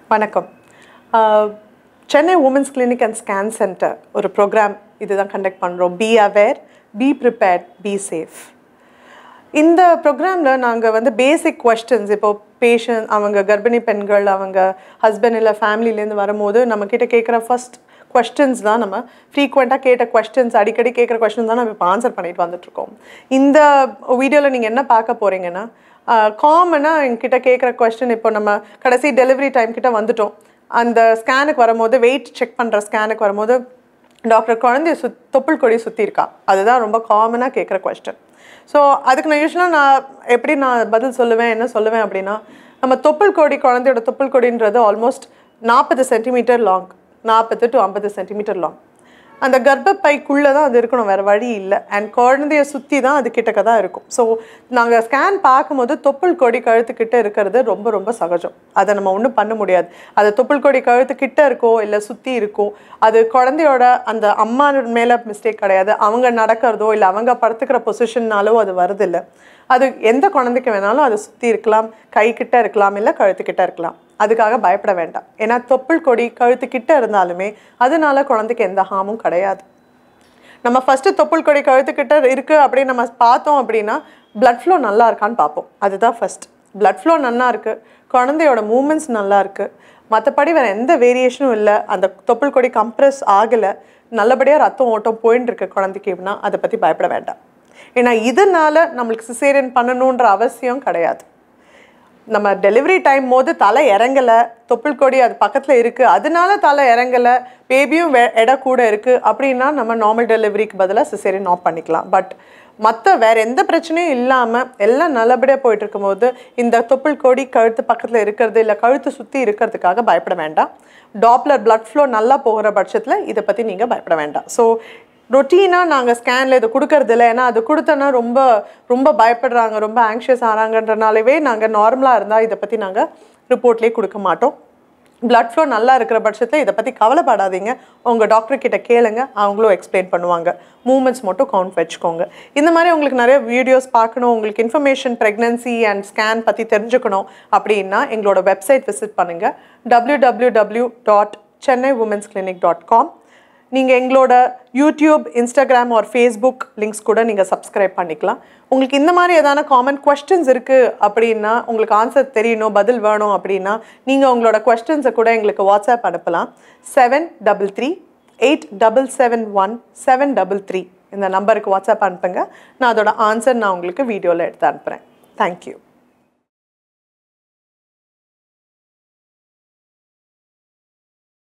வணக்கம் ஆஹ், Chennai women's clinic and scan centre ஒரு ப்ரோக்ராம் இதுதான் கண்டக்ட் பண்ணுறோம் be aware be prepared be safe இந்த ப்ரோக்ராமில் நாங்கள் வந்து பேசிக் கொஸ்டின்ஸ் இப்போ பேஷண்ட் அவங்க கர்ப்பிணி பெண்கள் அவங்க ஹஸ்பண்ட் இல்லை ஃபேமிலிலேருந்து வரும்போது நம்மக்கிட்ட கேட்குற ஃபர்ஸ்ட் கொஸ்டின்ஸ் தான் நம்ம ஃப்ரீக்வெண்ட்டாக கேட்ட கொஸ்டின்ஸ் அடிக்கடி கேட்குற கொஸ்டின்ஸ் தான் நம்ம இப்போ ஆன்சர் பண்ணிட்டு வந்துட்டுருக்கோம் இந்த வீடியோவில் நீங்கள் என்ன பார்க்க போகிறீங்கன்னா காமனாக எங்ககிட்ட கேட்குற கொஸ்டின் இப்போ நம்ம கடைசி டெலிவரி டைம் கிட்ட வந்துட்டோம் அந்த ஸ்கேனுக்கு வரும்போது வெயிட் செக் பண்ணுற ஸ்கேனுக்கு வரும்போது டாக்டர் குழந்தைய சுத் தொப்புள் கொடி சுற்றி இருக்கா அதுதான் ரொம்ப காமனாக கேட்குற கொஸ்டின் ஸோ அதுக்கு நான் யூஸ்வலாக நான் எப்படி நான் பதில் சொல்லுவேன் என்ன சொல்லுவேன் அப்படின்னா நம்ம தொப்புள் கொடி குழந்தையோட தொப்புள் கொடின்றது ஆல்மோஸ்ட் நாற்பது சென்டிமீட்டர் லாங் நாற்பது டு ஐம்பது சென்டிமீட்டர் லாங் அந்த கர்ப்பப்பைக்குள்ளே தான் அது இருக்கணும் வேறு வழி இல்லை அண்ட் குழந்தைய சுற்றி தான் அது கிட்டக்க தான் இருக்கும் ஸோ நாங்கள் ஸ்கேன் பார்க்கும்போது தொப்புள் கொடி கழுத்துக்கிட்ட இருக்கிறது ரொம்ப ரொம்ப சகஜம் அதை நம்ம ஒன்றும் பண்ண முடியாது அது தொப்புள் கொடி கழுத்துக்கிட்ட இருக்கோ இல்லை சுற்றி இருக்கோ அது குழந்தையோட அந்த அம்மா மேலே மிஸ்டேக் கிடையாது அவங்க நடக்கிறதோ இல்லை அவங்க படுத்துக்கிற பொசிஷன்னாலோ அது வருதில்லை அது எந்த குழந்தைக்கு வேணாலும் அது சுற்றி இருக்கலாம் கை கிட்ட இருக்கலாம் இல்லை கழுத்துக்கிட்ட இருக்கலாம் அதுக்காக பயப்பட வேண்டாம் ஏன்னா தொப்புள் கொடி கழுத்துக்கிட்ட இருந்தாலுமே அதனால குழந்தைக்கு எந்த ஹார்மும் கிடையாது நம்ம ஃபஸ்ட்டு தொப்புள் கொடி கழுத்துக்கிட்ட இருக்குது அப்படின்னு நம்ம பார்த்தோம் அப்படின்னா blood flow நல்லா இருக்கான்னு பார்ப்போம் அதுதான் ஃபர்ஸ்ட் blood flow நல்லா இருக்குது குழந்தையோட மூமெண்ட்ஸ் நல்லா இருக்குது மற்றபடி வேறு எந்த வேரியேஷனும் இல்லை அந்த தொப்புள் கொடி கம்ப்ரெஸ் ஆகலை நல்லபடியாக ரத்தம் ஓட்டம் போயின்னு இருக்கு குழந்தைக்கு அப்படின்னா அதை பற்றி பயப்பட வேண்டாம் ஏன்னா இதனால நம்மளுக்கு சிசேரியன் பண்ணணுன்ற அவசியம் கிடையாது நம்ம டெலிவரி டைம் போது தலை இறங்கலை தொப்புள் கொடி அது பக்கத்தில் இருக்குது அதனால தலை இறங்கலை பேபியும் வே எடை கூட இருக்குது அப்படின்னா நம்ம நார்மல் டெலிவரிக்கு பதிலாக சிசேரியன் ஆஃப் பண்ணிக்கலாம் பட் மற்ற வேறு எந்த பிரச்சனையும் இல்லாமல் எல்லாம் நல்லபடியாக போயிட்டு இருக்கும்போது இந்த தொப்புள் கொடி கழுத்து பக்கத்தில் இருக்கிறது இல்லை கழுத்து சுற்றி இருக்கிறதுக்காக பயப்பட வேண்டாம் டாப்லர் blood flow நல்லா போகிற பட்சத்தில் இதை பற்றி நீங்கள் பயப்பட வேண்டாம் ஸோ ரொட்டீனாக நாங்கள் ஸ்கேனில் இது கொடுக்கறது இல்லை ஏன்னா அது கொடுத்தோன்னா ரொம்ப ரொம்ப பயப்படுறாங்க ரொம்ப ஆங்ஷியஸ் ஆகிறாங்கன்றனாலவே நாங்கள் நார்மலாக இருந்தால் இதை பற்றி நாங்கள் ரிப்போர்ட்லேயே கொடுக்க மாட்டோம் blood flow நல்லா இருக்கிற பட்சத்தில் இதை பற்றி கவலைப்படாதீங்க உங்கள் டாக்டர் கிட்ட கேளுங்க அவங்களும் எக்ஸ்பிளைன் பண்ணுவாங்க மூமெண்ட்ஸ் மட்டும் கவுண்ட் வச்சுக்கோங்க இந்த மாதிரி உங்களுக்கு நிறைய வீடியோஸ் பார்க்கணும் உங்களுக்கு இன்ஃபர்மேஷன் ப்ரெக்னன்சி அண்ட் ஸ்கேன் பற்றி தெரிஞ்சுக்கணும் அப்படின்னா எங்களோட வெப்சைட் விசிட் பண்ணுங்கள் W W W dot Chennai women's clinic dot com நீங்கள் எங்களோட YouTube Instagram or Facebook links கூட நீங்கள் சப்ஸ்கிரைப் பண்ணிக்கலாம் உங்களுக்கு இந்த மாதிரி ஏதான காமன் கொஸ்டின்ஸ் இருக்குது அப்படின்னா உங்களுக்கு ஆன்சர் தெரியணும் பதில் வேணும் அப்படின்னா நீங்கள் உங்களோட கொஸ்டின்ஸை கூட எங்களுக்கு வாட்ஸ்அப் அனுப்பலாம் seven double three eight double seven one seven double three இந்த நம்பருக்கு வாட்ஸ்அப் அனுப்புங்க நான் அதோட ஆன்சர் நான் உங்களுக்கு வீடியோவில் எடுத்து அனுப்புகிறேன் தேங்க்யூ